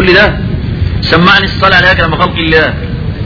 كل ده سمعني الصلاة على أكرم خلق الله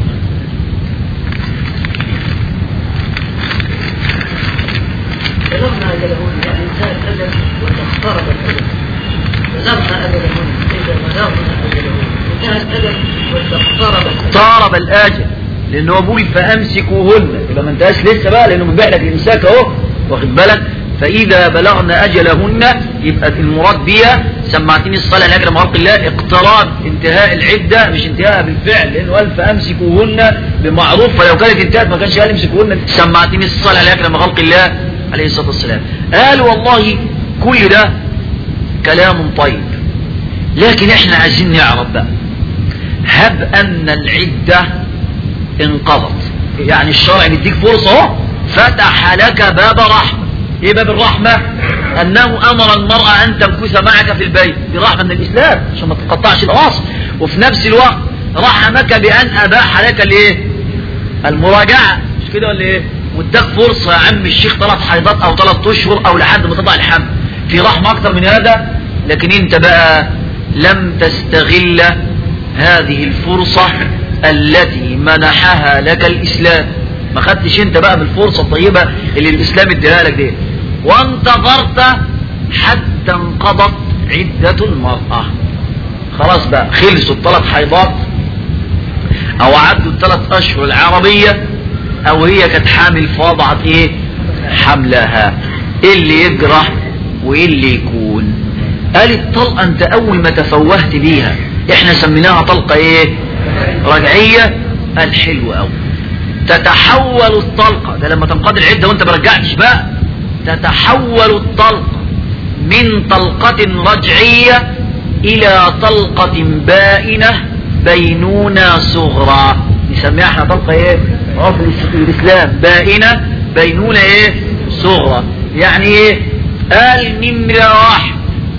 بلغنا أجلهن يعني انتهى الأجل واقترب الأجل بلغنا أجلهن إذا بلغنا أجلهن انتهى الأجل واقترب الأجل اقترب الآجل لأنه هو بيقول فأمسكوهن يبقى ما انتهاش لسه بقى لأنه مبيع لك الإمساك أهو واخد بالك فإذا بلغن أجلهن يبقى المراد بيها سمعتني الصلاة لأجل خلق الله اقتراب انتهاء العدة مش انتهاء بالفعل لأنه قال فأمسكوهن بمعروف فلو كانت انتهت ما كانش قال امسكوهن سمعتني الصلاة لأجل خلق الله عليه الصلاة والسلام قال والله كل ده كلام طيب لكن احنا عايزين نعرف بقى هب أن العدة انقضت يعني الشرع بيديك فرصة اهو فتح لك باب رحمة ايه باب الرحمة انه امر المرأة ان تمكث معك في البيت دي رحمة من الاسلام عشان ما تقطعش الاصل وفي نفس الوقت رحمك بان اباح لك الايه المراجعة مش كده ولا ايه واداك فرصة يا عم الشيخ ثلاث حيضات او ثلاث اشهر او لحد ما تضع الحمل في رحمة اكتر من هذا لكن انت بقى لم تستغل هذه الفرصة التي منحها لك الاسلام ما خدتش انت بقى بالفرصة الطيبة اللي الاسلام اديها لك دي وانتظرت حتى انقضت عدة المرأة خلاص بقى خلصوا الثلاث حيضات او عدوا الثلاث اشهر العربية او هي كانت حامل فوضعت ايه حملها ايه اللي يجرى وايه اللي يكون قالت طلقة انت اول ما تفوهت بيها احنا سميناها طلقة ايه رجعية قال حلو قوي تتحول الطلقة ده لما تنقضي العدة وانت مرجعتش بقى تتحول الطلقة من طلقة رجعية الى طلقة بائنة بينونة صغرى نسميها احنا طلقة ايه عرف الاسلام بائنة بينونة ايه صغرى يعني ايه قال نمرة واحد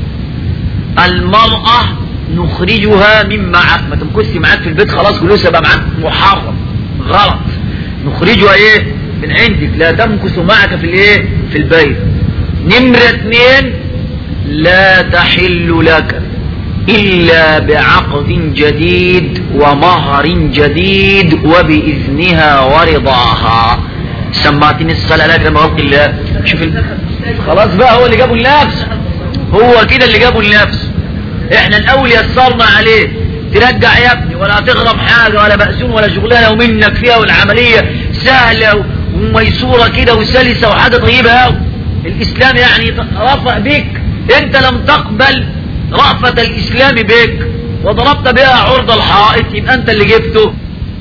المرأة نخرجها من معك ما تمكثش معاك في البيت خلاص جلوسها بقى معاك محرم غلط نخرجها ايه من عندك لا تمكث معك في الايه في البيت نمرة اتنين لا تحل لك الا بعقد جديد ومهر جديد وباذنها ورضاها سمعتني الصلاة لك لما قلت الله شوف ال... خلاص بقى هو اللي جابه لنفسه هو كده اللي جابه لنفسه احنا الاول يسرنا عليه ترجع يا ابني ولا تغرم حاجة ولا مأسون ولا شغلانة ومنك فيها والعملية سهلة وميسورة كده وسلسة وحاجة طيبة قوي الاسلام يعني رفع بك انت لم تقبل رأفة الاسلام بك وضربت بها عرض الحائط يبقى انت اللي جبته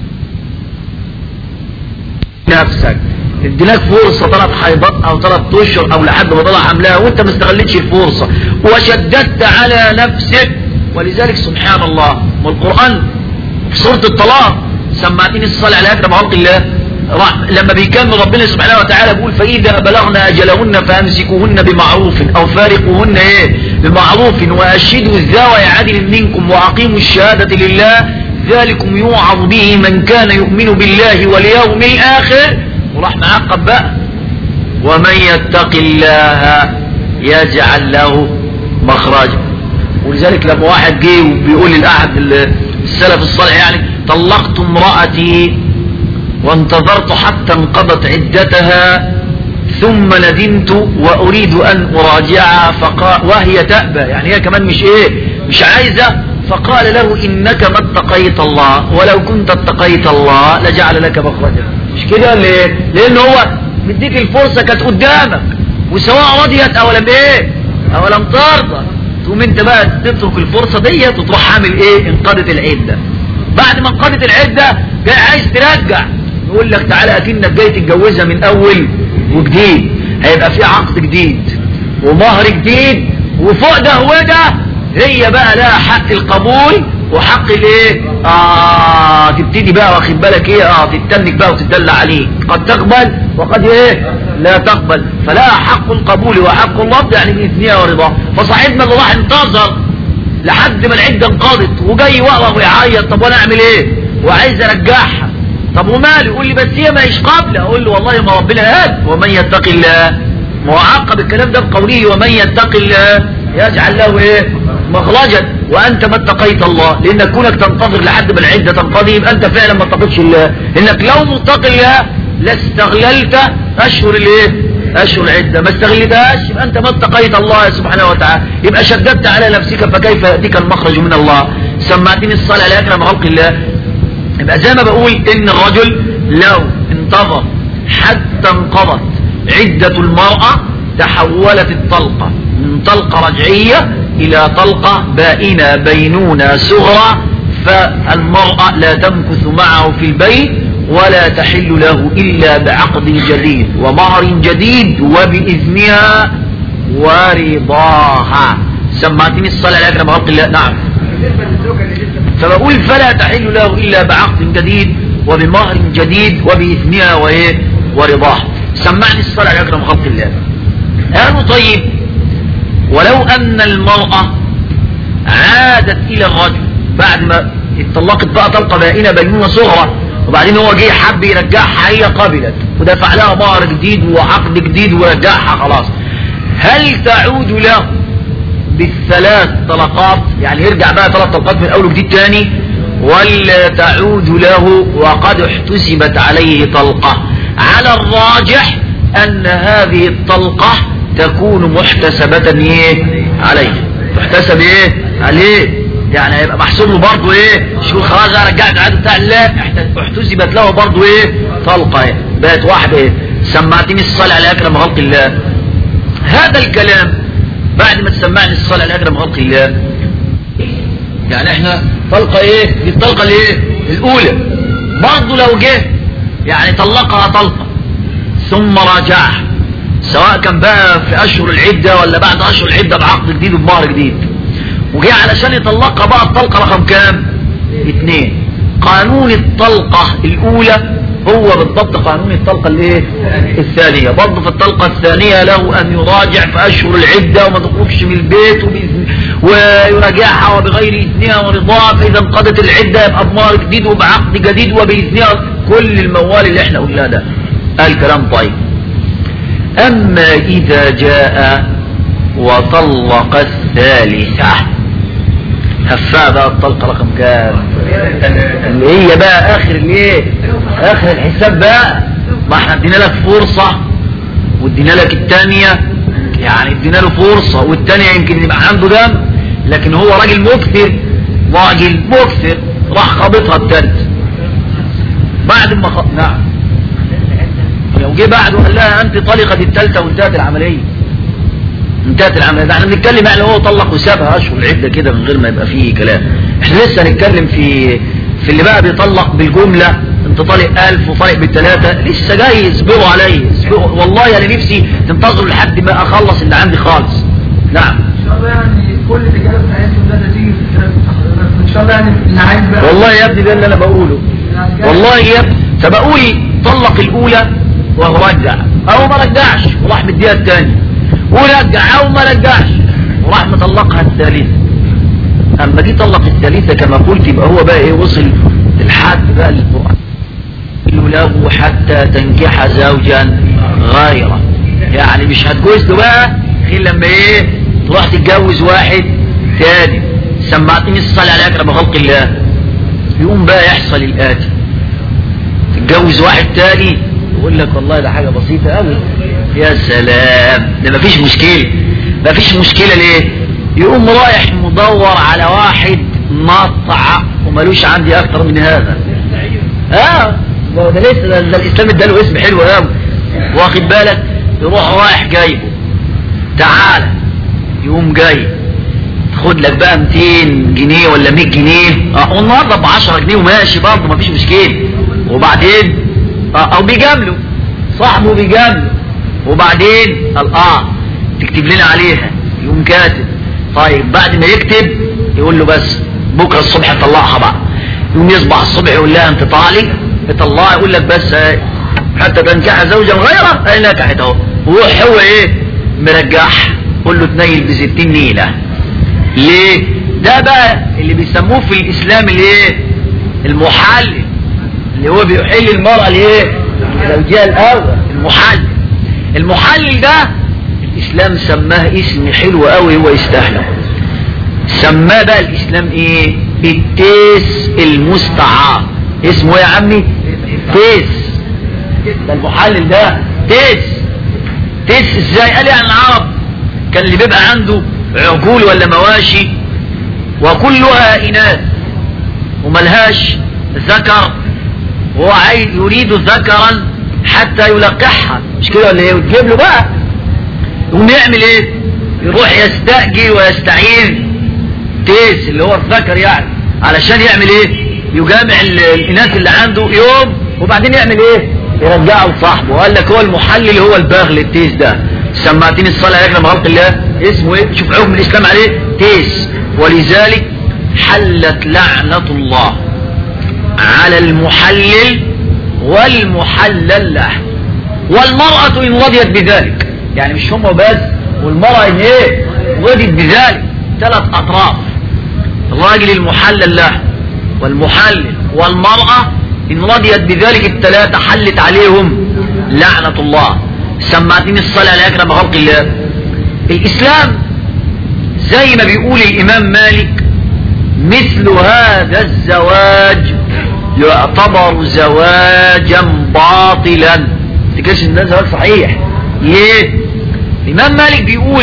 نفسك اديناك فرصة ثلاث حيضات او ثلاث اشهر او لحد ما طلع حملها وانت ما استغلتش الفرصة وشددت على نفسك ولذلك سبحان الله والقرآن في سورة الطلاق سمعتني الصلاة على أكرم خلق الله لما بيكمل ربنا سبحانه وتعالى بيقول فإذا بلغن أجلهن فأمسكوهن بمعروف أو فارقوهن إيه بمعروف وأشهدوا الذوي عدل منكم وأقيموا الشهادة لله ذلكم يوعظ به من كان يؤمن بالله واليوم الآخر وراح معقب بقى ومن يتق الله يجعل له مخرجا ولذلك لما واحد جه وبيقول للأحد السلف الصالح يعني طلقت امرأتي وانتظرت حتى انقضت عدتها ثم ندمت وأريد أن أراجعها فقال وهي تأبى يعني هي كمان مش إيه مش عايزة فقال له إنك ما اتقيت الله ولو كنت اتقيت الله لجعل لك مخرجا مش كده ليه لأن هو مديك الفرصة كانت قدامك وسواء رضيت أو لم إيه أو لم ترضى تقوم انت بقى تترك الفرصة دي وتروح عامل ايه انقضت العدة بعد ما انقضت العدة جاي عايز ترجع يقول لك تعالى اكنك جاي تتجوزها من اول وجديد هيبقى في عقد جديد ومهر جديد وفوق ده وده هي بقى لها حق القبول وحق الايه اه تبتدي بقى واخد بالك ايه اه تتنك بقى وتدلع عليك قد تقبل وقد ايه لا تقبل فلا حق القبول وحق الرد يعني باذنها ورضاه فصاحبنا اللي راح انتظر لحد ما العده انقضت وجاي وقوه ويعيط طب وانا اعمل ايه وعايز ارجعها طب وماله يقول لي بس هي ما هيش قابله اقول له والله ما ربنا قال ومن يتق الله ما هو عقب الكلام ده بقوله ومن يتق الله يجعل له ايه مخرجا وانت ما اتقيت الله لانك كونك تنتظر لحد ما العده تنقضي يبقى انت فعلا ما اتقيتش الله انك لو متقي الله لاستغللت اشهر الايه اشهر العده ما استغلتهاش يبقى انت ما اتقيت الله سبحانه وتعالى يبقى شددت على نفسك فكيف ياتيك المخرج من الله سمعتني الصلاه لا يكرم خلق الله يبقى زي ما بقول ان الرجل لو انتظر حتى انقضت عدة المرأة تحولت الطلقة من طلقة رجعية الى طلقة بائنة بينونة صغرى فالمرأة لا تمكث معه في البيت ولا تحل له الا بعقد جديد ومهر جديد وبإذنها ورضاها سمعتني الصلاة لا يكرم خلق الله نعم بالنسبة للزوجة اللي لسه فبقول فلا تحل له إلا بعقد جديد وبمهر جديد وبإذنها وإيه ورضاها سمعني الصلاة على أكرم خلق الله قالوا طيب ولو أن المرأة عادت إلى الرجل بعد ما اتطلقت بقى طلقة بائنة بينونة صغرى وبعدين هو جه حب يرجعها هي قبلت ودفع لها مهر جديد وعقد جديد ورجعها خلاص هل تعود له بالثلاث طلقات يعني يرجع بقى ثلاث طلقات من اول وجديد تاني ولا تعود له وقد احتسبت عليه طلقة على الراجح ان هذه الطلقة تكون محتسبة ايه عليه تحتسب ايه عليه يعني هيبقى محسوب له برضه ايه شو خلاص انا رجعت عاد بتاع لا احت- احتسبت له برضه ايه طلقة ايه بقت واحدة ايه سمعتني الصلاة على اكرم خلق الله هذا الكلام بعد ما تسمعني الصلاة على أكرم خلق الله يعني احنا طلقة ايه دي الطلقة الايه الاولى برضه لو جه يعني طلقها طلقة ثم راجعها سواء كان بقى في اشهر العدة ولا بعد اشهر العدة بعقد جديد وبمهر جديد وجه علشان يطلقها بقى الطلقة رقم كام اتنين قانون الطلقة الاولى هو بالضبط قانون الطلقة الايه الثانية برضه في الطلقة الثانية له ان يراجع في اشهر العدة وما تخرجش من البيت وبإذن ويراجعها وبغير اذنها ورضاها فاذا انقضت العدة يبقى بمهر جديد وبعقد جديد وباذنها كل الموال اللي احنا قلناه ده قال كلام طيب اما اذا جاء وطلق الثالثة هفاها بقى الطلقة رقم كام اللي هي بقى اخر الايه اخر الحساب بقى ما احنا ادينا لك فرصة وادينا لك التانية يعني ادينا له فرصة والتانية يمكن يبقى عنده دم لكن هو راجل مكثر راجل مكثر راح خابطها التالت بعد ما خ... نعم لو جه بعده قال لها انت طلقت التالتة وانتهت العملية انتهت العملية ده احنا بنتكلم يعني هو طلق وسابها اشهر العدة كده من غير ما يبقى فيه كلام احنا لسه هنتكلم في في اللي بقى بيطلق بالجملة انت طالق الف وطالق بالثلاثة لسه جاي اصبروا عليا اصبروا والله يا نفسي تنتظروا لحد ما اخلص اللي عندي خالص نعم ان شاء الله يعني كل الاجابه بتاعتهم ده تيجي في الكلام بتاع حضرتك ان شاء الله يعني اللي عايز بقى والله يا ابني ده اللي انا بقوله والله يا ابني فبقول طلق الاولى وهو رجع او ما رجعش وراح مديها الثانيه ورجع او ما رجعش وراح مطلقها الثالثه اما جه طلق الثالثه كما قلت يبقى هو بقى ايه وصل للحد بقى للقران له حتى تنكح زوجا غيره يعني مش هتجوز له بقى غير لما ايه تروح تتجوز واحد تاني سمعتني الصلاة على أكرم خلق الله يقوم بقى يحصل الآتي تتجوز واحد تاني يقول لك والله ده حاجة بسيطة قوي يا سلام ده مفيش مشكلة مفيش مشكلة ليه يقوم رايح مدور على واحد مطع وملوش عندي أكتر من هذا اه ما هو ده لسه ده, ده الاسلام اداله اسم حلو قوي واخد بالك يروح رايح جايبه تعالى يقوم جاي خد لك بقى 200 جنيه ولا 100 جنيه اه والنهارده ب 10 جنيه وماشي برضه مفيش مشكله وبعدين اه او بيجامله صاحبه بيجامله وبعدين قال اه تكتب لنا عليها يقوم كاتب طيب بعد ما يكتب يقول له بس بكره الصبح طلعها بقى يقوم يصبح الصبح يقول لها انت طالي تطلعها يقول لك بس آه، حتى تنكح زوجا غيره اي نكحت اهو وروح هو ايه مرجعها قول له تنيل ب 60 نيله ليه ده بقى اللي بيسموه في الاسلام الايه المحلل اللي هو بيحل المرأة الايه زوجها الاول المحلل المحلل ده الاسلام سماه اسم حلو قوي هو يستاهله سماه بقى الاسلام ايه التيس المستعار اسمه ايه يا عمي تيس ده المحلل ده تيس تيس ازاي قال يعني العرب كان اللي بيبقى عنده عجول ولا مواشي وكلها اناث وملهاش ذكر وهو عايز يريد ذكرا حتى يلقحها مش كده ولا ايه وتجيب له بقى يقوم يعمل ايه يروح يستأجي ويستعيذ تيس اللي هو الذكر يعني علشان يعمل ايه يجامع ال- الاناث اللي عنده يوم وبعدين يعمل ايه يرجعه لصاحبه وقال لك هو المحلل هو الباغل التيس ده سمعتني الصلاة يا لما غلط الله اسمه ايه شوف حكم الاسلام عليه تيس ولذلك حلت لعنة الله على المحلل والمحلل له والمرأة إن رضيت بذلك يعني مش هم بس والمرأة إن إيه رضيت بذلك ثلاث أطراف الراجل المحلل له والمحلل والمرأة إن رضيت بذلك الثلاثة حلت عليهم لعنة الله سمعتني الصلاة على أكرم خلق الله الإسلام زي ما بيقول الإمام مالك مثل هذا الزواج يعتبر زواجا باطلا تكاش ان ده زواج صحيح ليه الامام مالك بيقول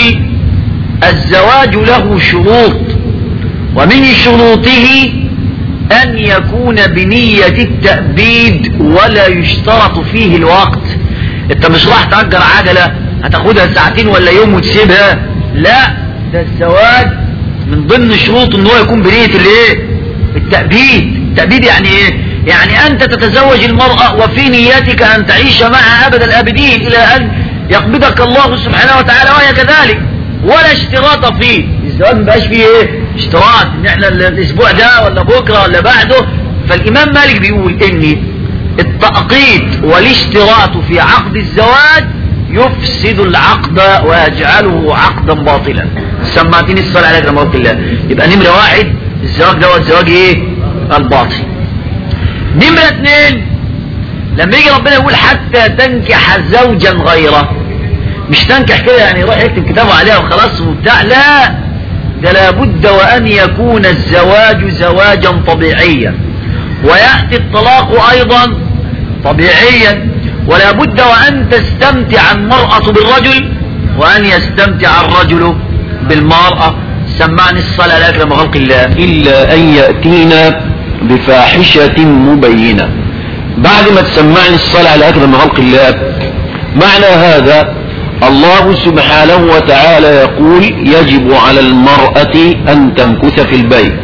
الزواج له شروط ومن شروطه ان يكون بنية التأبيد ولا يشترط فيه الوقت انت مش راح تأجر عجلة هتاخدها ساعتين ولا يوم وتسيبها لا ده الزواج من ضمن شروط ان هو يكون بنية الايه التأبيد التأبيد يعني ايه يعني انت تتزوج المرأة وفي نيتك ان تعيش معها ابد الابدين الى ان يقبضك الله سبحانه وتعالى وهي كذلك ولا اشتراط فيه الزواج مبقاش فيه ايه اشتراط ان احنا ال- الاسبوع ده ولا بكرة ولا بعده فالامام مالك بيقول ان التأقيت والاشتراط في عقد الزواج يفسد العقد ويجعله عقدا باطلا سمعتني الصلاة عليك رحمة الله يبقى نمرة واحد الزواج دوت زواج ايه الباطل نمرة اتنين لما يجي ربنا يقول حتى تنكح زوجا غيره مش تنكح كده يعني يروح يكتب كتابه عليها وخلاص وبتاع لا ده لابد وان يكون الزواج زواجا طبيعيا ويأتي الطلاق ايضا طبيعيا ولا بد وان تستمتع المرأة بالرجل وان يستمتع الرجل بالمرأة سمعني الصلاة لك لما خلق الله إلا أن يأتينا بفاحشة مبينة بعد ما تسمعني الصلاة على أكرم خلق الله معنى هذا الله سبحانه وتعالى يقول يجب على المرأة أن تمكث في البيت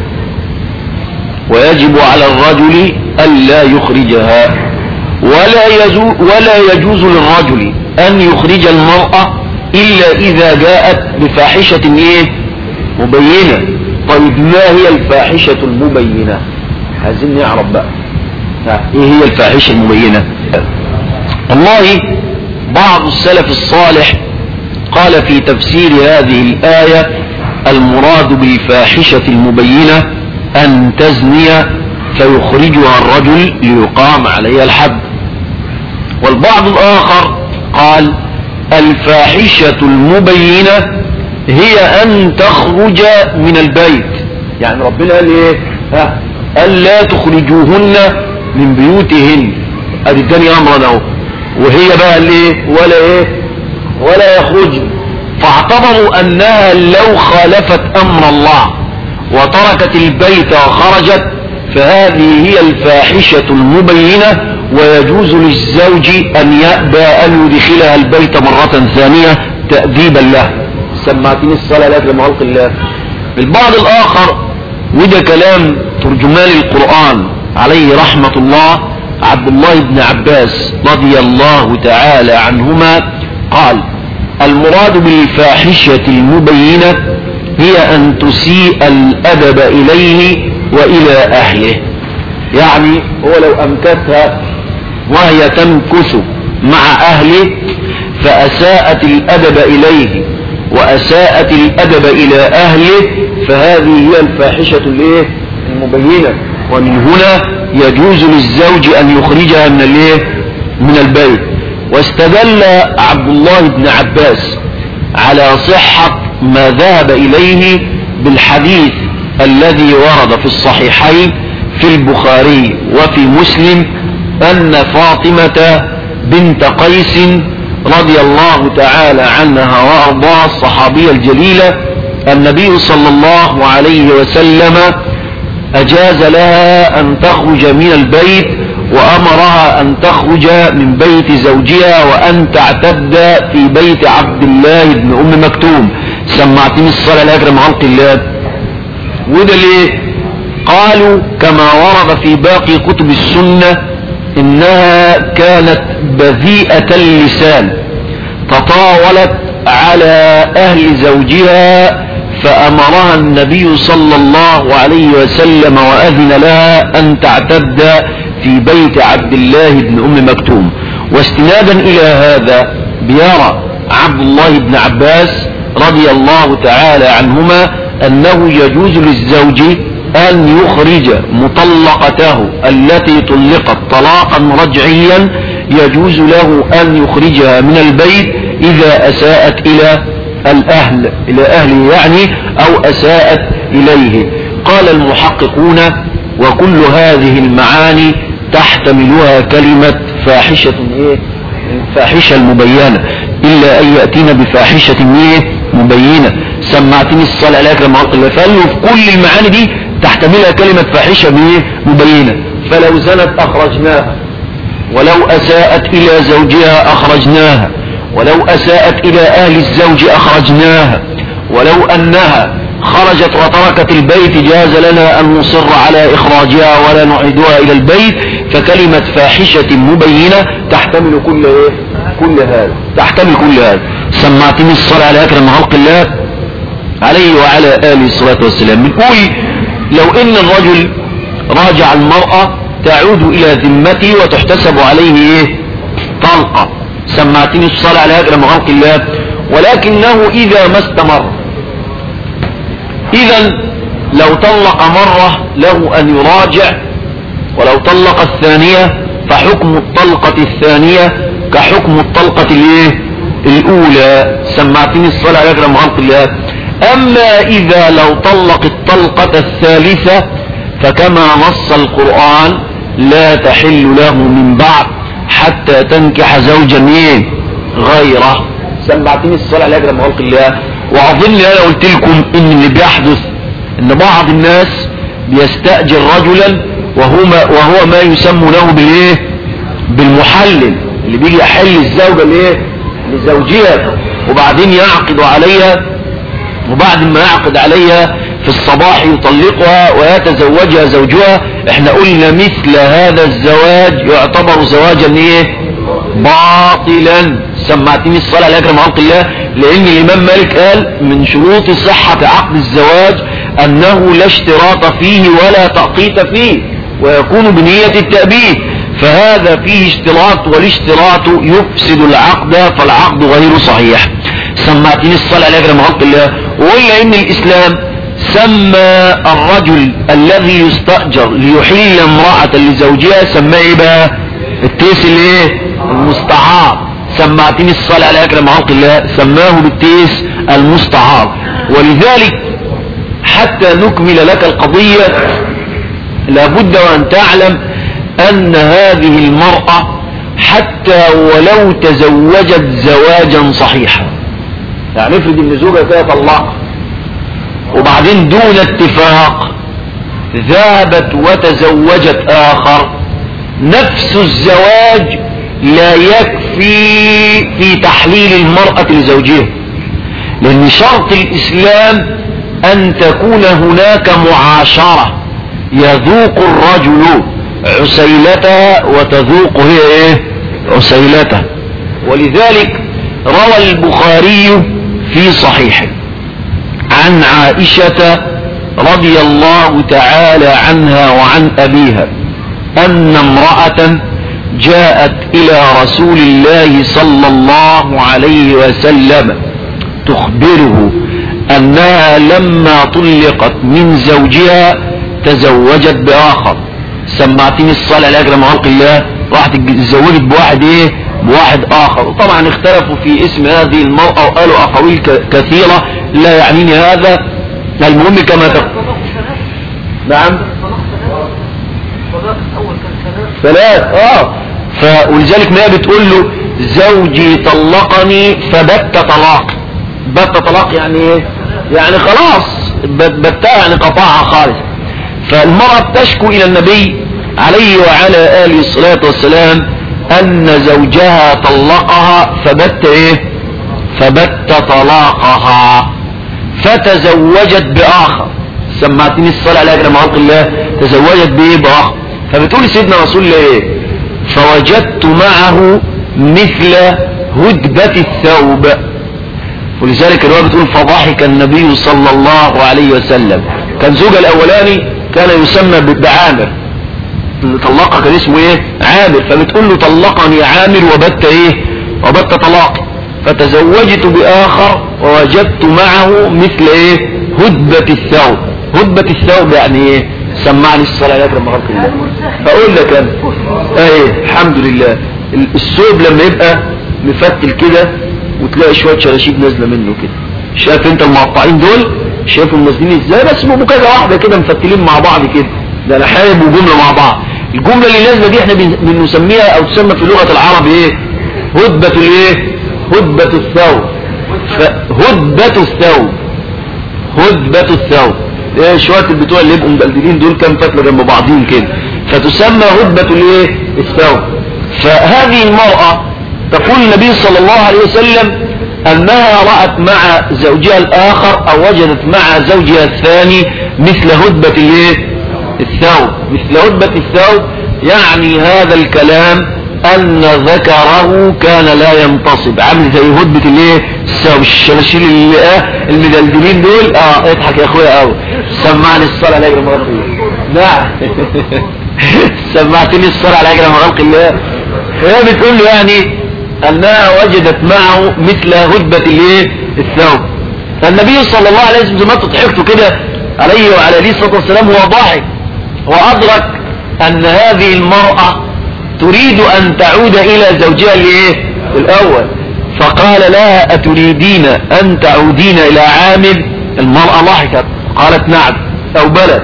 ويجب على الرجل ألا يخرجها ولا يجوز, ولا يجوز للرجل أن يخرج المرأة إلا إذا جاءت بفاحشة إيه؟ مبينة طيب ما هي الفاحشة المبينة عايزين نعرف بقى ها، ايه هي الفاحشة المبينة والله بعض السلف الصالح قال في تفسير هذه الآية المراد بالفاحشة المبينة أن تزني فيخرجها الرجل ليقام عليها الحد والبعض الآخر قال الفاحشة المبينة هي أن تخرج من البيت يعني ربنا قال إيه ها قال لا تخرجوهن من بيوتهن ادي الدنيا امرا اهو وهي بقى الايه ولا ايه ولا يخرجن فاعتبروا انها لو خالفت امر الله وتركت البيت وخرجت فهذه هي الفاحشة المبينة ويجوز للزوج ان يأبى ان يدخلها البيت مرة ثانية تأديبا له سمعتني الصلاة لك لما خلق الله البعض الاخر وده كلام ترجمان القرآن عليه رحمة الله عبد الله بن عباس رضي الله تعالى عنهما قال المراد بالفاحشة المبينة هي أن تسيء الأدب إليه وإلى أهله يعني هو لو أمكثها وهي تمكث مع أهله فأساءت الأدب إليه وأساءت الأدب إلى أهله فهذه هي الفاحشة الايه المبينة ومن هنا يجوز للزوج أن يخرجها من الايه من البيت واستدل عبد الله بن عباس على صحة ما ذهب إليه بالحديث الذي ورد في الصحيحين في البخاري وفي مسلم أن فاطمة بنت قيس رضي الله تعالى عنها وأرضاها الصحابية الجليلة النبي صلى الله عليه وسلم أجاز لها أن تخرج من البيت وأمرها أن تخرج من بيت زوجها وأن تعتد في بيت عبد الله بن أم مكتوم سمعتني الصلاة الأكرم خلق الله وده ليه قالوا كما ورد في باقي كتب السنة إنها كانت بذيئة اللسان تطاولت على أهل زوجها فأمرها النبي صلى الله عليه وسلم وأذن لها أن تعتد في بيت عبد الله بن أم مكتوم واستنادا إلى هذا بيرى عبد الله بن عباس رضي الله تعالى عنهما أنه يجوز للزوج أن يخرج مطلقته التي طلقت طلاقا رجعيا يجوز له أن يخرجها من البيت إذا أساءت إلى الأهل إلى أهله يعني أو أساءت إليه قال المحققون وكل هذه المعاني تحتملها كلمة فاحشة إيه؟ فاحشة المبينة إلا أن يأتينا بفاحشة إيه؟ مبينة سمعتني الصلاة لك لما قلت الله فقال له في كل المعاني دي تحتملها كلمة فاحشة إيه؟ مبينة فلو زنت أخرجناها ولو أساءت إلى زوجها أخرجناها ولو أساءت إلى أهل الزوج أخرجناها ولو أنها خرجت وتركت البيت جاز لنا أن نصر على إخراجها ولا نعيدها إلى البيت فكلمة فاحشة مبينة تحتمل كل إيه؟ كل هذا تحتمل كل هذا سمعتني الصلاة على أكرم خلق الله عليه وعلى آله الصلاة والسلام بنقول لو إن الرجل راجع المرأة تعود إلى ذمته وتحتسب عليه إيه؟ طلقة سمعتني الصلاة على أكرم خلق الله ولكنه إذا ما استمر إذا لو طلق مرة له أن يراجع ولو طلق الثانية فحكم الطلقة الثانية كحكم الطلقة الايه الأولى سمعتني الصلاة على أكرم خلق الله أما إذا لو طلق الطلقة الثالثة فكما نص القرآن لا تحل له من بعد حتى تنكح زوجا ايه غيره سمعتني الصلاة على أكرم خلق الله وأظن أنا قلت لكم إن اللي بيحدث إن بعض الناس بيستأجر رجلا وهو ما, وهو ما يسمى له بالإيه بالمحلل اللي بيجي يحل الزوجة لإيه لزوجها وبعدين يعقد عليها وبعد ما يعقد عليها في الصباح يطلقها ويتزوجها زوجها احنا قلنا مثل هذا الزواج يعتبر زواجا ايه باطلا سمعتني الصلاة على أكرم خلق الله لأن الإمام مالك قال من شروط صحة عقد الزواج أنه لا اشتراط فيه ولا تأقيت فيه ويكون بنية التأبيد فهذا فيه اشتراط والاشتراط يفسد العقد فالعقد غير صحيح سمعتني الصلاة على أكرم خلق الله وقلنا إن الإسلام سمى الرجل الذي يستأجر ليحل امرأة لزوجها سماه ايه بقى التيس الايه المستعار سمعتني الصلاة على أكرم خلق الله سماه بالتيس المستعار ولذلك حتى نكمل لك القضية لابد وأن تعلم أن هذه المرأة حتى ولو تزوجت زواجا صحيحا يعني افرض ان زوجها كده طلقها وبعدين دون اتفاق ذهبت وتزوجت آخر نفس الزواج لا يكفي في تحليل المرأة لزوجها لأن شرط الإسلام أن تكون هناك معاشرة يذوق الرجل عسيلتها وتذوق هي إيه عسيلته ولذلك روى البخاري في صحيحه عن عائشة رضي الله تعالى عنها وعن أبيها أن امرأة جاءت إلى رسول الله صلى الله عليه وسلم تخبره أنها لما طلقت من زوجها تزوجت بآخر سمعتني الصلاة لأجل خلق الله راحت تزوجت بواحد ايه بواحد آخر وطبعا اختلفوا في اسم هذه المرأة وقالوا أقاويل كثيرة لا يعنيني هذا المهم كما تقول نعم الطلاق الأول كان ثلاث ثلاث اه ف ولذلك ما هي بتقول له زوجي طلقني فبت طلاق بت طلاق يعني ايه يعني خلاص بت- بتها يعني قطعها خالص فالمرأة بتشكو الى النبي عليه وعلى آله الصلاة والسلام ان زوجها طلقها فبت ايه فبت طلاقها فتزوجت بآخر سمعتني الصلاة على أجل معاق الله تزوجت بإيه بآخر فبتقول سيدنا رسول الله إيه فوجدت معه مثل هدبة الثوب ولذلك الرواية بتقول فضحك النبي صلى الله عليه وسلم كان زوجها الأولاني كان يسمى ب- بعامر اللي طلقها كان اسمه ايه عامر فبتقول له طلقني عامر وبت ايه وبت طلاق فتزوجت بآخر ووجدت معه مثل ايه هدبة الثوب هدبة الثوب يعني ايه سمعني الصلاة عليك لما غلط الله فاقول لك انا ايه الحمد لله ال- الثوب لما يبقى مفتل كده وتلاقي شوية شراشيب نازلة منه كده شايف انت المقطعين دول شايفهم نازلين ازاي بس بيبقوا كذا واحدة كده مفتلين مع بعض كده ده لحايب وجملة مع بعض الجملة اللي نازلة دي احنا بن- بنسميها او تسمى في لغة العرب ايه هدبة الايه هدبة الثوب فهدبة الثوب هدبة الثوب ايه شوية البتوع اللي يبقوا مدلدلين دول كام فتلة جنب بعضين كده فتسمى هدبة الايه الثوب فهذه المرأة تقول النبي صلى الله عليه وسلم انها رأت مع زوجها الاخر او وجدت مع زوجها الثاني مثل هدبة الايه الثوب مثل هدبة الثوب يعني هذا الكلام ان ذكره كان لا ينتصب عامل زي هدبة الايه الثوب الشلاشيل اللي اه المدلدلين دول اه اضحك يا اخويا قوي سمعني الصلاة على اجل مرة نعم سمعتني الصلاة على اجل مرة الله هي بتقول له يعني انها وجدت معه مثل هدبة الايه الثوب فالنبي صلى الله عليه وسلم زي ما انتوا ضحكتوا كده عليه وعلى عليه الصلاة والسلام هو ضاحك وأدرك أن هذه المرأة تريد أن تعود إلى زوجها الايه الأول فقال لها أتريدين أن تعودين إلى عامل المرأة ضحكت قالت نعم أو بلى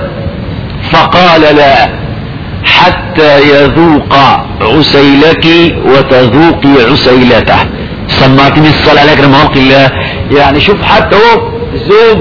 فقال لا حتى يذوق عسيلك وتذوقي عسيلته سمعتني الصلاة عليك رحمة الله يعني شوف حتى هو زوج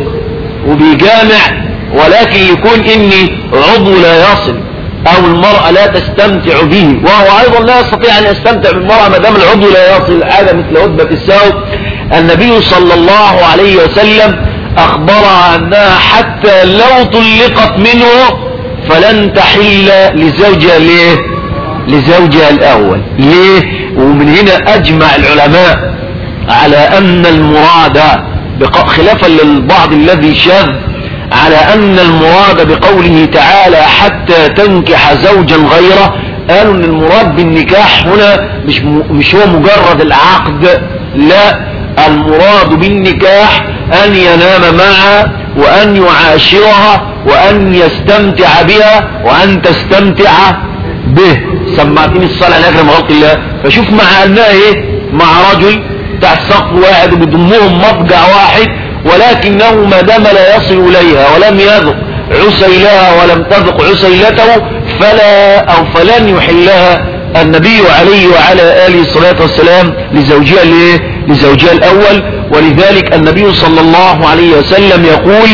وبيجامع ولكن يكون اني عضو لا يصل او المرأة لا تستمتع به وهو ايضا لا يستطيع ان يستمتع بالمرأة ما دام العضو لا يصل هذا مثل هدبة الثوب النبي صلى الله عليه وسلم اخبرها انها حتى لو طلقت منه فلن تحل لزوجها ليه لزوجها الاول ليه ومن هنا اجمع العلماء على ان المراد بق- خلافا للبعض الذي شاذ على ان المراد بقوله تعالى حتى تنكح زوجا غيره قالوا ان المراد بالنكاح هنا مش م- مش هو مجرد العقد لا المراد بالنكاح ان ينام معها وان يعاشرها وان يستمتع بها وان تستمتع به سمعتني الصلاة على اكرم خلق الله فشوف مع انها ايه مع رجل تحت سقف واحد وبيضمهم مضجع واحد ولكنه ما دام لا يصل اليها ولم يذق عسيلها ولم تذق عسيلته فلا او فلن يحلها النبي عليه وعلى آله الصلاة والسلام لزوجها الايه لزوجها الاول ولذلك النبي صلى الله عليه وسلم يقول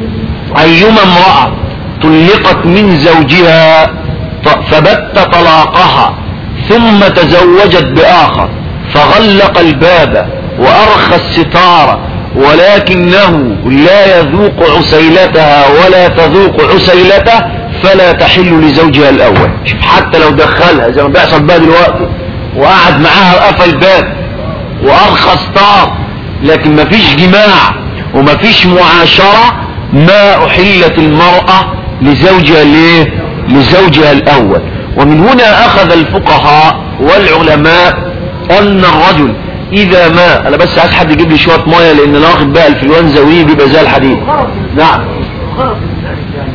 ايما امرأة طلقت من زوجها ط- فبت طلاقها ثم تزوجت بآخر فغلق الباب وأرخى الستار ولكنه لا يذوق عسيلتها ولا تذوق عسيلته فلا تحل لزوجها الأول شوف حتى لو دخلها زي ما بيحصل بقى دلوقتي وقعد معاها وقفل الباب وأرخى ستار لكن مفيش جماع ومفيش معاشرة ما أحلت المرأة لزوجها ليه لزوجها الأول ومن هنا أخذ الفقهاء والعلماء أن الرجل إذا ما أنا بس عايز حد يجيب لي شوية مية لأن أنا واخد بقى الفلوانزا ويجي بيبقى زي الحديد نعم غرض من ذلك يعني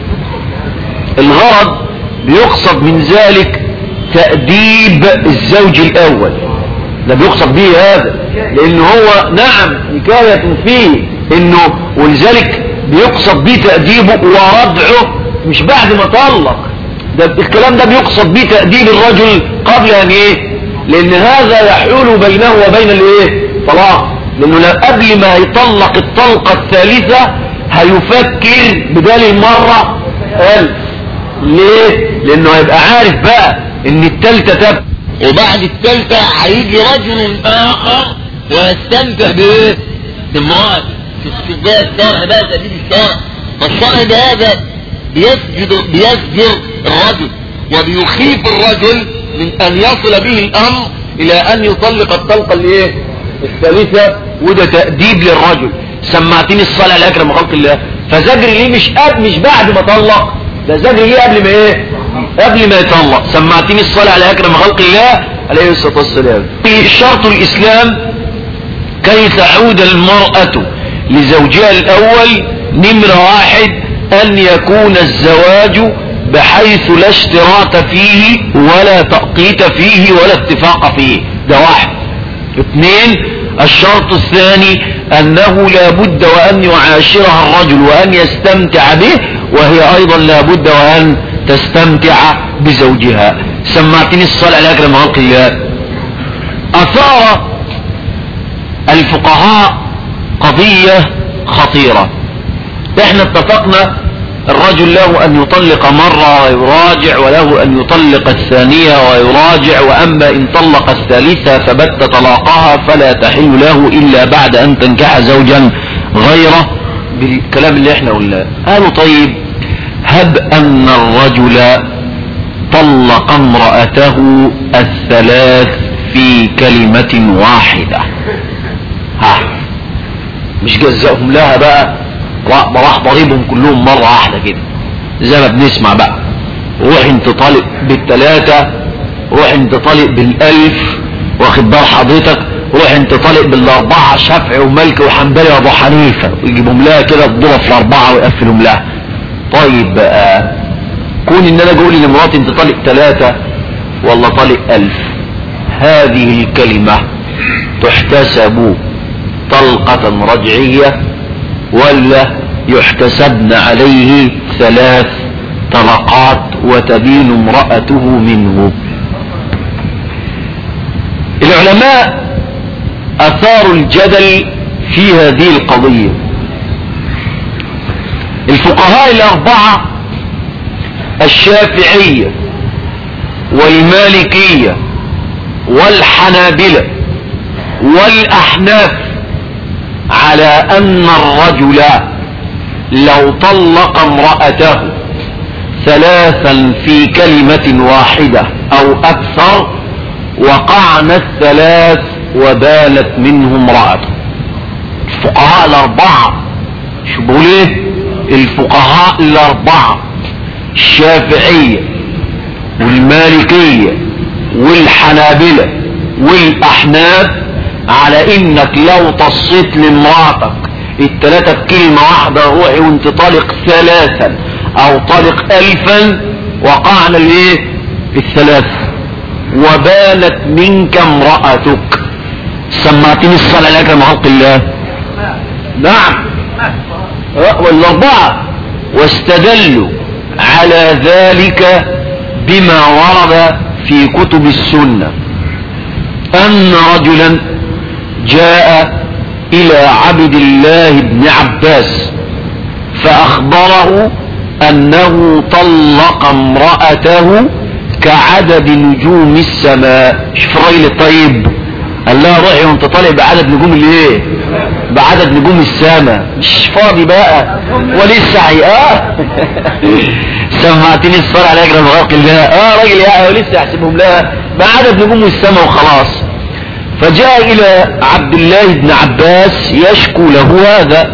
الغرض بيقصد من ذلك تأديب الزوج الأول ده بيقصد به هذا لأن هو نعم حكاية فيه إنه ولذلك بيقصد به تأديبه وردعه مش بعد ما طلق ده الكلام ده بيقصد بيه تأديب الرجل قبل ان ايه لان هذا يحول بينه وبين الايه طلاق لانه لو قبل ما يطلق الطلقة الثالثة هيفكر بدال المرة ألف ليه لانه هيبقى عارف بقى ان التالتة تبقى وبعد الثالثة هيجي رجل آخر ويستمتع بإيه؟ بامرأة في ده الشرع بقى تأديب الشرع فالشرع ده هذا بيسجد بيسجر الرجل وبيخيف الرجل من أن يصل به الأمر الى ان يطلق الطلقة الايه الثالثة وده تأديب للرجل سمعتني الصلاة لاكرم خلق الله فزجر ليه مش قبل مش بعد ما طلق ده زجر ليه قبل ما ايه قبل ما يطلق سمعتني الصلاة على اكرم خلق الله عليه الصلاة والسلام شرط الاسلام كي تعود المرأة لزوجها الاول نمرة واحد ان يكون الزواج بحيث لا اشتراط فيه ولا تأقيت فيه ولا اتفاق فيه ده واحد اثنين الشرط الثاني انه لا بد وان يعاشرها الرجل وان يستمتع به وهي ايضا لا بد وان تستمتع بزوجها سمعتني الصلاة على اكرم خلق الله اثار الفقهاء قضية خطيرة احنا اتفقنا الرجل له ان يطلق مرة ويراجع وله ان يطلق الثانية ويراجع واما ان طلق الثالثة فبت طلاقها فلا تحل له الا بعد ان تنكح زوجا غيره بالكلام اللي احنا قلناه قالوا طيب هب ان الرجل طلق امرأته الثلاث في كلمة واحدة ها مش جزأهم لها بقى راح ضريبهم كلهم مرة واحدة كده زي ما بنسمع بقى روح انت طالق بالتلاتة روح انت طالق بالالف واخد بال حضرتك روح انت طالق بالاربعة شافعي ومالكي وحنبلي وابو حنيفة ويجيبهم لها كده الضرف الاربعة ويقفلهم لها طيب بقى كون ان انا اقول لمراتي انت طالق تلاتة ولا طالق الف هذه الكلمة تحتسب طلقة رجعية ولا يحتسبن عليه ثلاث طلقات وتدين امرأته منه العلماء اثاروا الجدل في هذه القضية الفقهاء الاربعة الشافعية والمالكية والحنابلة والاحناف على ان الرجل لو طلق امرأته ثلاثا في كلمة واحدة او اكثر وقعن الثلاث وبالت منه امرأته الفقهاء الاربعة شو بقول ايه الفقهاء الاربعة الشافعية والمالكية والحنابلة والاحناف على انك لو تصيت لامرأتك التلاتة بكلمة واحدة روحي وانت طالق ثلاثا او طالق الفا وقعنا الايه الثلاث وبالت منك امرأتك سمعتني الصلاة لك خلق الله نعم والاربعة واستدلوا على ذلك بما ورد في كتب السنة ان رجلا جاء الى عبد الله بن عباس فاخبره انه طلق امرأته كعدد نجوم السماء شوف الراجل الطيب قال لها روحي وانت طالع بعدد نجوم الايه بعدد نجوم السماء مش فاضي بقى ولسه حي اه سمعتني الصلاة على اجرى الغرق الله اه راجل يا ولسه يحسبهم لها بعدد نجوم السماء وخلاص فجاء الى عبد الله بن عباس يشكو له هذا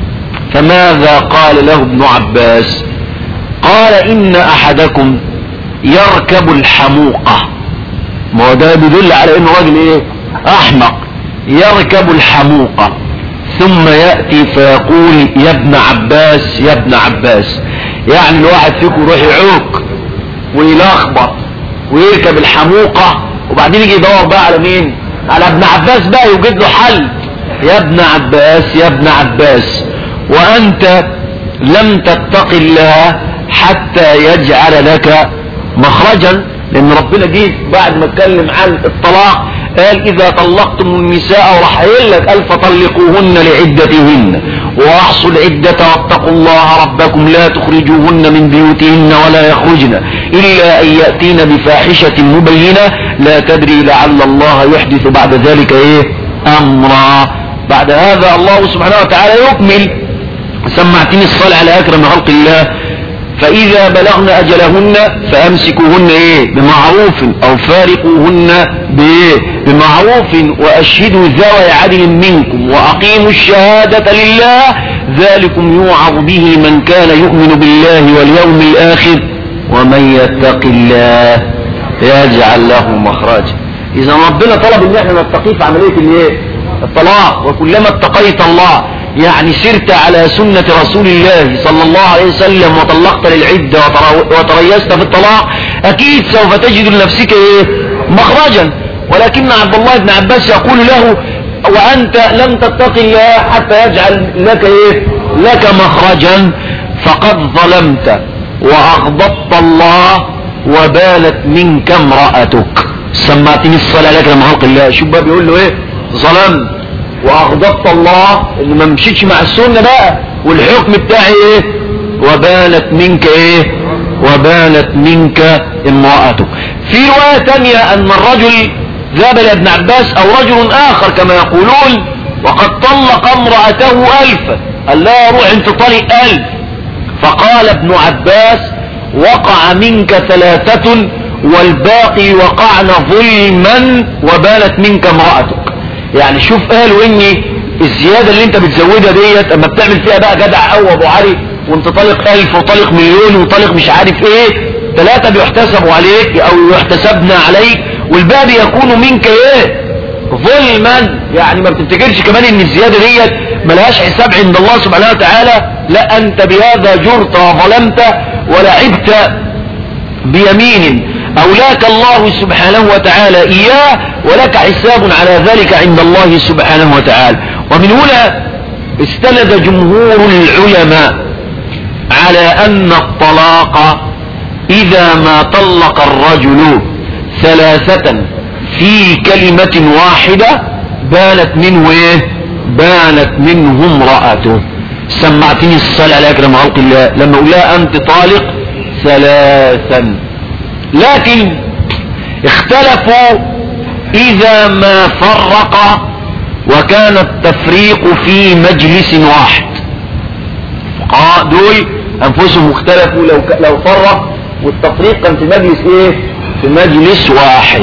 فماذا قال له ابن عباس قال ان احدكم يركب الحموقة ما هو ده بيدل على انه راجل ايه احمق يركب الحموقة ثم يأتي فيقول يا ابن عباس يا ابن عباس يعني الواحد فيكم يروح يعوق ويلخبط ويركب الحموقة وبعدين يجي يدور بقى على مين على ابن عباس بقى يوجد له حل يا ابن عباس يا ابن عباس وانت لم تتق الله حتى يجعل لك مخرجا لان ربنا جه بعد ما اتكلم عن الطلاق قال اذا طلقتم النساء وراح قايل لك قال فطلقوهن لعدتهن واحصوا العدة واتقوا الله ربكم لا تخرجوهن من بيوتهن ولا يخرجن الا ان يأتين بفاحشة مبينة لا تدري لعل الله يحدث بعد ذلك ايه امرا بعد هذا الله سبحانه وتعالى يكمل سمعتني الصلاة على اكرم خلق الله فإذا بلغن أجلهن فأمسكوهن إيه بمعروف أو فارقوهن بإيه بمعروف وأشهدوا ذوي عدل منكم وأقيموا الشهادة لله ذلكم يوعظ به من كان يؤمن بالله واليوم الآخر ومن يتق الله يجعل له مخرجا إذا ربنا طلب إن احنا نتقي في عملية الإيه الطلاق وكلما اتقيت الله يعني سرت على سنة رسول الله صلى الله عليه وسلم وطلقت للعدة وتر- وتريست في الطلاق أكيد سوف تجد لنفسك إيه؟ مخرجا ولكن عبد الله بن عباس يقول له وأنت لم تتق الله حتى يجعل لك إيه؟ لك مخرجا فقد ظلمت وأغضبت الله وبالت منك امرأتك سمعتني الصلاة لك لما خلق الله شوف بقى بيقول له ايه ظلمت واغضبت الله اللي ما مشيتش مع السنة بقى والحكم بتاعي ايه وبانت منك ايه وبانت منك امرأتك في رواية تانية ان الرجل ذهب الى ابن عباس او رجل اخر كما يقولون وقد طلق امرأته الفا قال لا روح انت طلق الف فقال ابن عباس وقع منك ثلاثة والباقي وقعن ظلما وبالت منك امرأتك يعني شوف قالوا اني الزيادة اللي انت بتزودها ديت اما بتعمل فيها بقى جدع او ابو علي وانت طالق الف وطالق مليون وطالق مش عارف ايه ثلاثة بيحتسبوا عليك او يحتسبنا عليك والباقي يكون منك ايه ظلما يعني ما بتفتكرش كمان ان الزيادة ديت ملهاش حساب عند الله سبحانه وتعالى لا انت بهذا جرت وظلمت ولعبت بيمين اولاك الله سبحانه وتعالى اياه ولك حساب على ذلك عند الله سبحانه وتعالى ومن هنا استند جمهور العلماء على ان الطلاق اذا ما طلق الرجل ثلاثة في كلمة واحدة بانت منه ايه بانت منه امرأته سمعتني الصلاة على اكرم خلق الله لما اقول لها انت طالق ثلاثا لكن اختلفوا اذا ما فرق وكان التفريق في مجلس واحد الفقهاء دول انفسهم اختلفوا لو ك... لو فرق والتفريق كان في مجلس ايه في مجلس واحد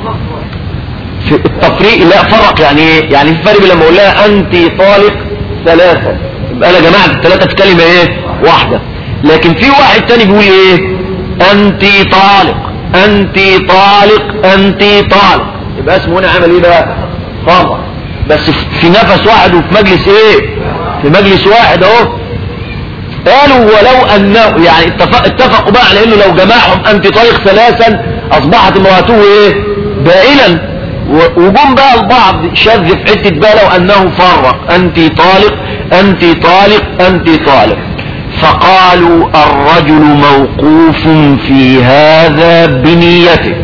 في التفريق لا فرق يعني ايه يعني في فرق لما اقول لها انت طالق ثلاثة يبقى انا جماعة الثلاثة في كلمة ايه واحدة لكن في واحد تاني بيقول ايه انت طالق انت طالق انت طالق يبقى اسمه هنا عمل ايه بقى فرق بس في نفس واحد وفي مجلس ايه في مجلس واحد اهو قالوا ولو انه يعني اتفق اتفقوا بقى على انه لو جمعهم انت طالق ثلاثا اصبحت امراته ايه بائلا وجم بقى البعض شذ في حته بقى لو انه فرق انت طالق انت طالق انت طالق فقالوا الرجل موقوف في هذا بنيته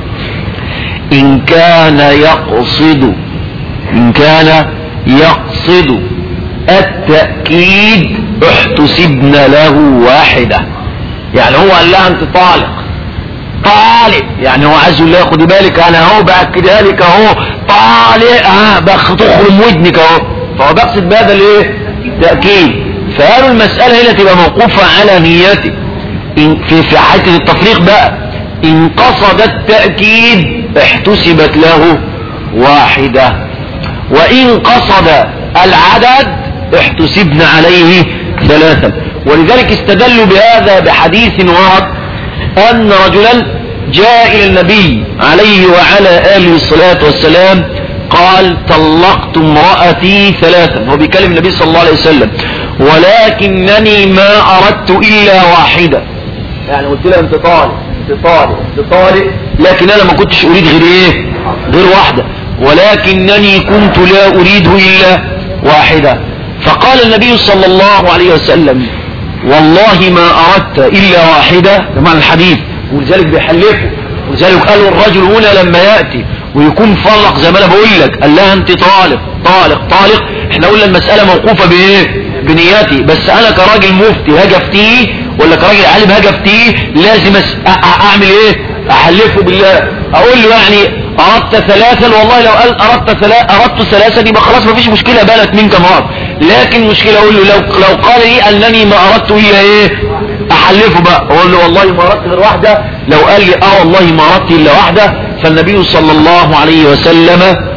ان كان يقصد ان كان يقصد التأكيد احتسبن له واحدة يعني هو قال لها انت طالق طالق يعني هو عايز يقول لها خدي بالك انا اهو باكدها لك اهو طالق اه بخرم ودنك اهو فهو بقصد بهذا الايه تأكيد فقالوا المسألة هنا تبقى موقوفة على نيته إن في في حالة التفريق بقى ان قصد التأكيد احتسبت له واحدة وان قصد العدد احتسبن عليه ثلاثا ولذلك استدلوا بهذا بحديث ورد ان رجلا جاء الى النبي عليه وعلى اله الصلاة والسلام قال طلقت امرأتي ثلاثا هو بيكلم النبي صلى الله عليه وسلم ولكنني ما اردت الا واحدة يعني قلت لها انت طالق انت طالق انت طالق لكن انا ما كنتش اريد غير ايه غير واحدة ولكنني كنت لا اريد الا واحدة فقال النبي صلى الله عليه وسلم والله ما اردت الا واحدة ده معنى الحديث ولذلك بيحلفوا ولذلك قالوا الرجل هنا لما يأتي ويكون فرق زي ما انا بقول لك قال لها انت طالق طالق طالق احنا قلنا المسألة موقوفة بايه بنياتي بس انا كراجل مفتي هاجي افتيه ولا كراجل عالم هاجي افتيه لازم أس- أ- أ- اعمل ايه احلفه بالله اقول له يعني اردت ثلاثا والله لو قال اردت ثلاثة اردت ثلاثة يبقى خلاص مفيش مشكلة بالك منك مرض لكن مشكلة اقول له لو لو قال لي انني ما اردت الا ايه احلفه بقى اقول له والله ما اردت غير واحدة لو قال لي اه والله ما اردت الا واحدة فالنبي صلى الله عليه وسلم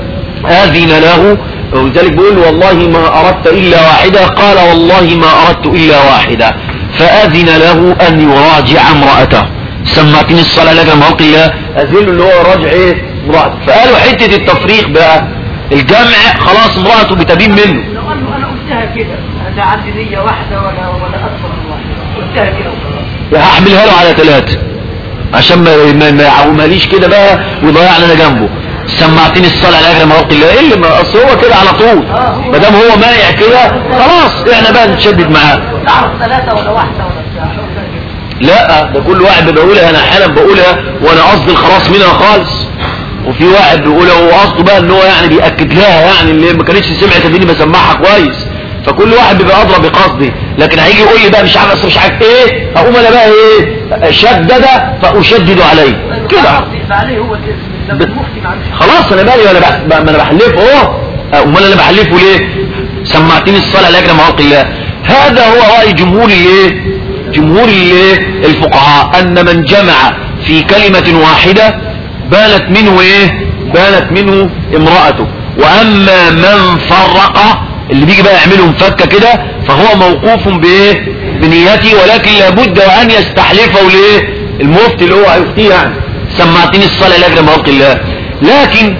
اذن له ولذلك بيقول له والله ما اردت الا واحدة قال والله ما اردت الا واحدة فاذن له ان يراجع امرأته سمعتني الصلاة لك ما قل الله اذن اللي هو راجع ايه امرأته فقالوا حتة التفريق بقى الجمع خلاص امرأته بتبين منه لو قال له انا قلتها كده ده عندي نية واحدة ولا ولا اكثر من واحدة قلتها كده وخلاص هحملها له على ثلاثة عشان ما ما, ما يعومليش كده بقى ويضيعني انا جنبه سمعتني الصلاة على اجر ما قل الله ايه اللي ما اصل هو كده على طول ما دام هو مانع كده خلاص احنا بقى نتشدد معاه تعرف ثلاثة ولا واحدة ولا بتاع قلتها كده لا ده كل واحد بقولها انا احيانا بقولها وانا قصدي الخلاص منها خالص وفي واحد بيقولها وهو قصده بقى ان هو يعني بيأكد لها يعني اللي ما كانتش سمعت اديني بسمعها كويس فكل واحد بيبقى ادرى بقصدي لكن هيجي يقول لي بقى مش عارف أصل مش عارف ايه اقوم انا بقى ايه شدد فاشدد عليه كده يبقى عليه هو الاسم لما ب- المفتي ما عندوش خلاص انا مالي وانا بح... ما انا بحلفه اهو امال انا بحلفه ليه سمعتني الصلاه لاجل موقع الله هذا هو راي جمهور الايه جمهور الايه الفقهاء ان من جمع في كلمه واحده بانت منه ايه بانت منه امراته واما من فرق اللي بيجي بقى يعمله مفكه كده فهو موقوف بايه بنيته ولكن لابد ان يستحلفه لايه المفتي اللي هو هيفتيه يعني سمعتني الصلاة لاجل موقع الله لكن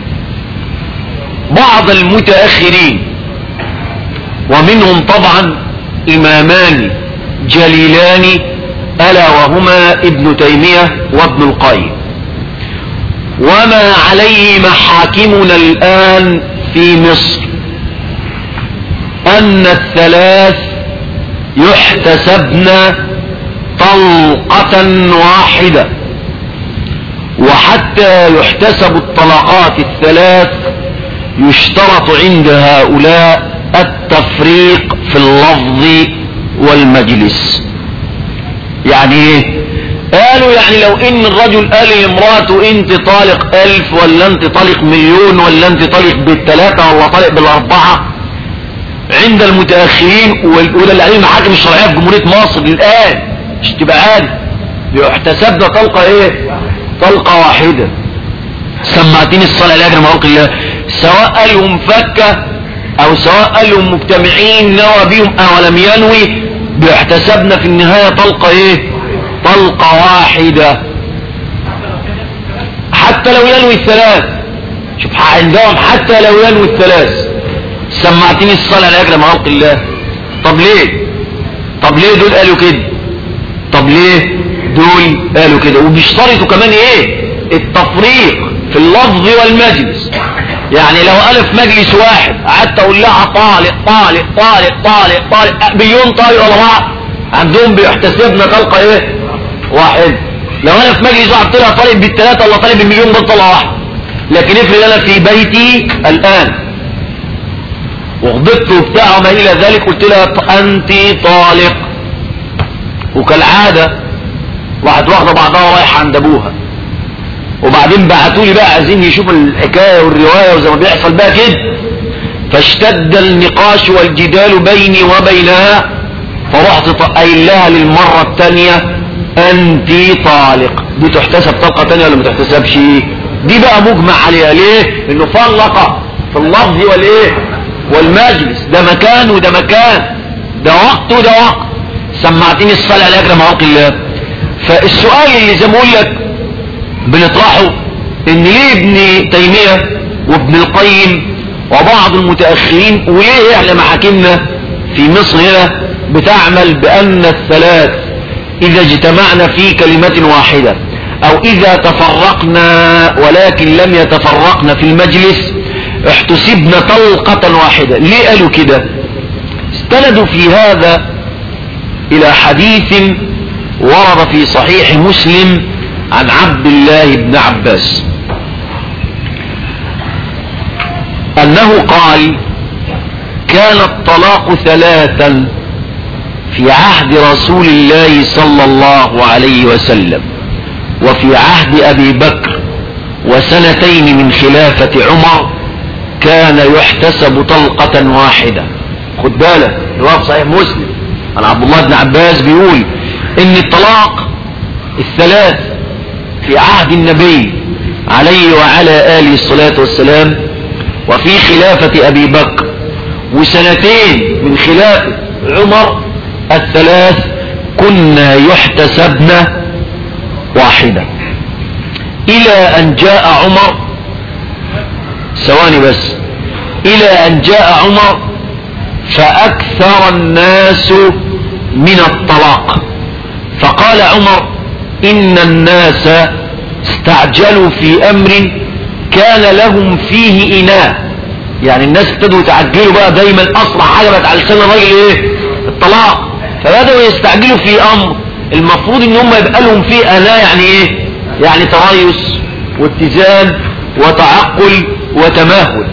بعض المتأخرين ومنهم طبعا إمامان جليلان ألا وهما ابن تيمية وابن القيم وما عليه محاكمنا الآن في مصر أن الثلاث يحتسبن طلقة واحدة وحتى يحتسب الطلقات الثلاث يشترط عند هؤلاء التفريق في اللفظ والمجلس يعني ايه قالوا يعني لو ان الرجل قال لامراته انت طالق الف ولا انت طالق مليون ولا انت طالق بالثلاثة ولا طالق بالاربعة عند المتأخرين وال- وده اللي عليه المحاكم الشرعية في جمهورية مصر الآن مش تبقى عادي بيحتسب ده طلقة ايه طلقة واحدة سمعتني الصلاة لاجل موقع الله سواء قالهم فكة او سواء قالهم مجتمعين نوى بهم او لم ينوي بيحتسبنا في النهاية طلقة ايه طلقة واحدة حتى لو ينوي الثلاث شوف عندهم حتى لو ينوي الثلاث سمعتني الصلاة لاجل موقع الله طب ليه طب ليه دول قالوا كده طب ليه دول قالوا كده وبيشترطوا كمان ايه التفريق في اللفظ والمجلس يعني لو قال في مجلس واحد قعدت اقول لها طالق طالق طالق طالق طالق مليون طالق ولا بعض عندهم بيحتسبنا طلقه ايه واحد لو انا في مجلس واحد طلع طالب بالثلاثه ولا طالب بالمليون ده طلقه واحده لكن افرض انا في بيتي الان وغضبت وبتاع وما الى ذلك قلت لها انت طالق وكالعادة واحد واخدة بعضها رايحة عند ابوها وبعدين بعتوا لي بقى عايزين يشوفوا الحكاية والرواية وزي ما بيحصل بقى كده فاشتد النقاش والجدال بيني وبينها فرحت ط- قايل لها للمرة التانية انت طالق دي تحتسب طلقة تانية ولا ما تحتسبش دي بقى مجمع عليها ليه انه فرق في اللفظ والايه والمجلس ده مكان وده مكان ده وقت وده وقت سمعتني الصلاة على اجر مواقع الله فالسؤال اللي زي ما اقول لك بنطرحه ان ليه ابن تيمية وابن القيم وبعض المتأخرين وليه احنا محاكمنا في مصر هنا بتعمل بان الثلاث اذا اجتمعنا في كلمة واحدة او اذا تفرقنا ولكن لم يتفرقنا في المجلس احتسبنا طلقة واحدة ليه قالوا كده استندوا في هذا الى حديث ورد في صحيح مسلم عن عبد الله بن عباس انه قال كان الطلاق ثلاثا في عهد رسول الله صلى الله عليه وسلم وفي عهد ابي بكر وسنتين من خلافة عمر كان يحتسب طلقة واحدة خد بالك رواه صحيح مسلم عن عبد الله بن عباس بيقول ان الطلاق الثلاث في عهد النبي عليه وعلى آله الصلاة والسلام وفي خلافة أبي بكر وسنتين من خلافة عمر الثلاث كنا يحتسبن واحدة إلى أن جاء عمر ثواني بس إلى أن جاء عمر فأكثر الناس من الطلاق فقال عمر إن الناس استعجلوا في أمر كان لهم فيه إناء يعني الناس ابتدوا يتعجلوا بقى دايما أسرع حاجة بقت على لسان الراجل إيه الطلاق فبدأوا يستعجلوا في أمر المفروض إن هم يبقى لهم فيه أناء يعني إيه يعني تريث واتزان وتعقل وتماهل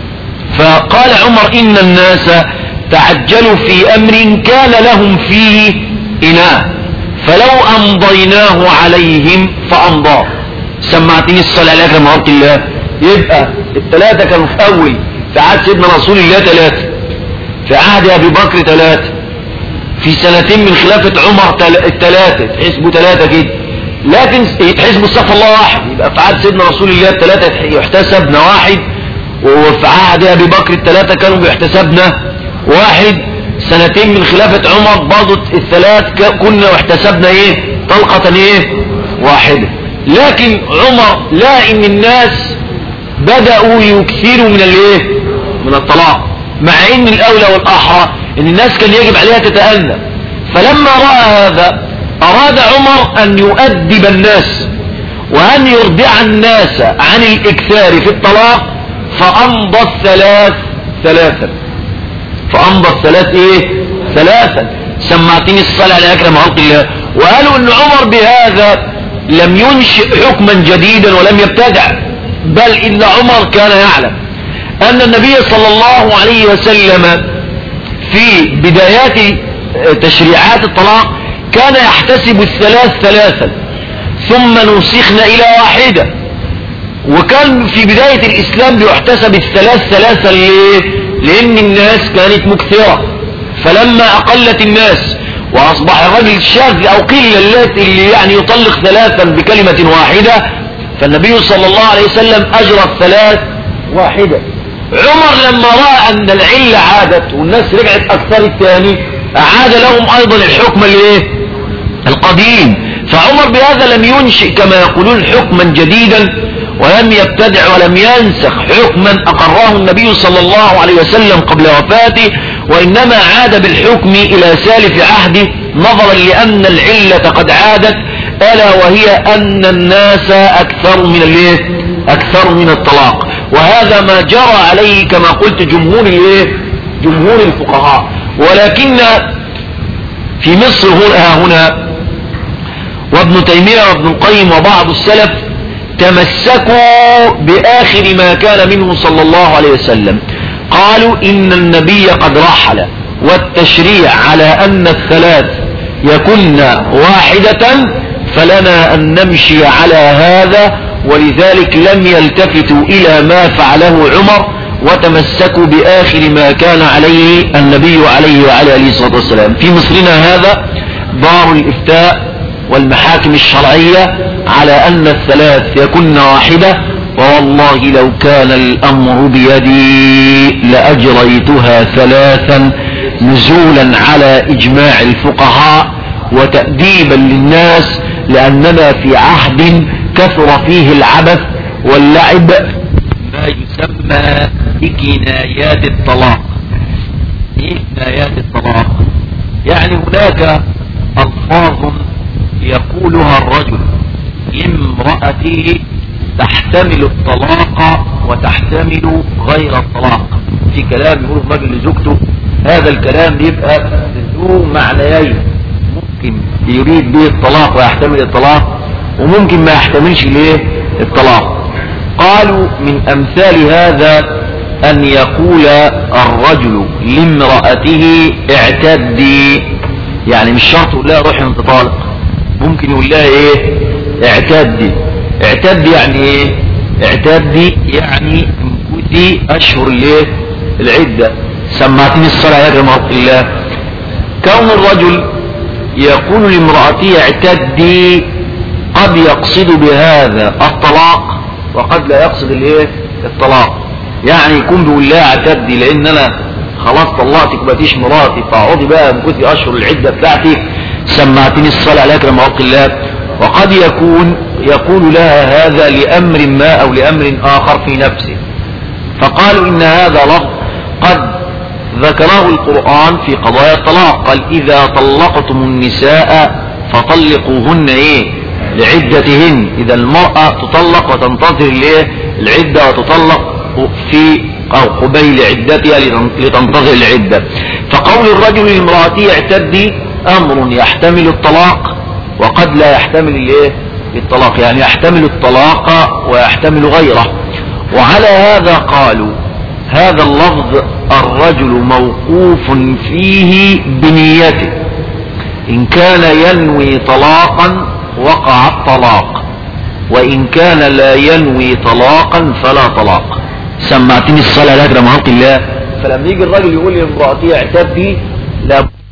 فقال عمر إن الناس تعجلوا في أمر كان لهم فيه إناء فلو أمضيناه عليهم فأمضاه سمعتني الصلاة عليك لما قلت الله يبقى الثلاثة كانوا في أول في عهد سيدنا رسول الله ثلاثة في عهد أبي بكر ثلاثة في سنتين من خلافة عمر الثلاثة تحسبوا ثلاثة كده لكن يتحسبوا الصف الله واحد يبقى في عهد سيدنا رسول الله الثلاثة يحتسبنا واحد وفي عهد أبي بكر الثلاثة كانوا بيحتسبنا واحد سنتين من خلافة عمر برضو الثلاث كنا واحتسبنا ايه طلقة ايه واحدة لكن عمر لا ان الناس بدأوا يكثروا من الايه من الطلاق مع ان الاولى والاحرى ان الناس كان يجب عليها تتأنى فلما رأى هذا اراد عمر ان يؤدب الناس وان يردع الناس عن الاكثار في الطلاق فامضى الثلاث ثلاثا فامضى الثلاث ايه ثلاثا سمعتني الصلاة على اكرم خلق الله وقالوا ان عمر بهذا لم ينشئ حكما جديدا ولم يبتدع بل ان عمر كان يعلم ان النبي صلى الله عليه وسلم في بدايات تشريعات الطلاق كان يحتسب الثلاث ثلاثا ثم نسخنا الى واحدة وكان في بداية الاسلام بيحتسب الثلاث ثلاثا ليه لان الناس كانت مكثرة فلما اقلت الناس واصبح الرجل شاذ او قلة اللي يعني يطلق ثلاثا بكلمة واحدة فالنبي صلى الله عليه وسلم اجرى الثلاث واحدة عمر لما رأى ان العلة عادت والناس رجعت اكثر الثاني اعاد لهم ايضا الحكم الايه القديم فعمر بهذا لم ينشئ كما يقولون حكما جديدا ولم يبتدع ولم ينسخ حكما أقره النبي صلى الله عليه وسلم قبل وفاته وإنما عاد بالحكم إلى سالف عهده نظرا لأن العلة قد عادت ألا وهي أن الناس أكثر من الايه أكثر من الطلاق وهذا ما جرى عليه كما قلت جمهور الايه جمهور الفقهاء ولكن في مصر هنا هنا وابن تيمية وابن القيم وبعض السلف تمسكوا بآخر ما كان منه صلى الله عليه وسلم قالوا إن النبي قد رحل والتشريع على أن الثلاث يكن واحدة فلنا أن نمشي على هذا ولذلك لم يلتفتوا إلى ما فعله عمر وتمسكوا بآخر ما كان عليه النبي عليه وعلى آله الصلاة والسلام في مصرنا هذا دار الإفتاء والمحاكم الشرعية على أن الثلاث يكن واحدة ووالله لو كان الأمر بيدي لأجريتها ثلاثا نزولا على إجماع الفقهاء وتأديبا للناس لأننا في عهد كثر فيه العبث واللعب ما يسمى بكنايات الطلاق ايه كنايات الطلاق يعني هناك ألفاظ يقولها الرجل لامرأته تحتمل الطلاق وتحتمل غير الطلاق في كلام يقول الرجل لزوجته هذا الكلام بيبقى ذو معنيين ممكن يريد به الطلاق ويحتمل الطلاق وممكن ما يحتملش ليه الطلاق قالوا من امثال هذا ان يقول الرجل لامرأته اعتدي يعني مش شرط يقول لها روحي انت طالق ممكن يقول لها ايه اعتدي اعتدي يعني ايه اعتدي يعني امكثي اشهر الايه العدة سمعتني الصلاة يا جماعة الله كون الرجل يقول لامرأته اعتدي قد يقصد بهذا الطلاق وقد لا يقصد الايه الطلاق يعني يكون بيقول لها اعتدي لان انا خلاص طلقتك بقيتيش مراتي فاقعدي بقى امكثي اشهر العده بتاعتك سمعتني الصلاه عليك لما الله وقد يكون يقول لها هذا لامر ما او لامر اخر في نفسه فقالوا ان هذا لفظ قد ذكره القرآن في قضايا الطلاق قال إذا طلقتم النساء فطلقوهن إيه لعدتهن إذا المرأة تطلق وتنتظر ليه العدة وتطلق في أو قبيل عدتها لتنتظر العدة فقول الرجل لامرأته اعتدي أمر يحتمل الطلاق وقد لا يحتمل الايه الطلاق يعني يحتمل الطلاق ويحتمل غيره وعلى هذا قالوا هذا اللفظ الرجل موقوف فيه بنيته إن كان ينوي طلاقا وقع الطلاق وإن كان لا ينوي طلاقا فلا طلاق سمعتني الصلاة لك رمضان الله فلما يجي الرجل يقول لامرأتي اعتدي لا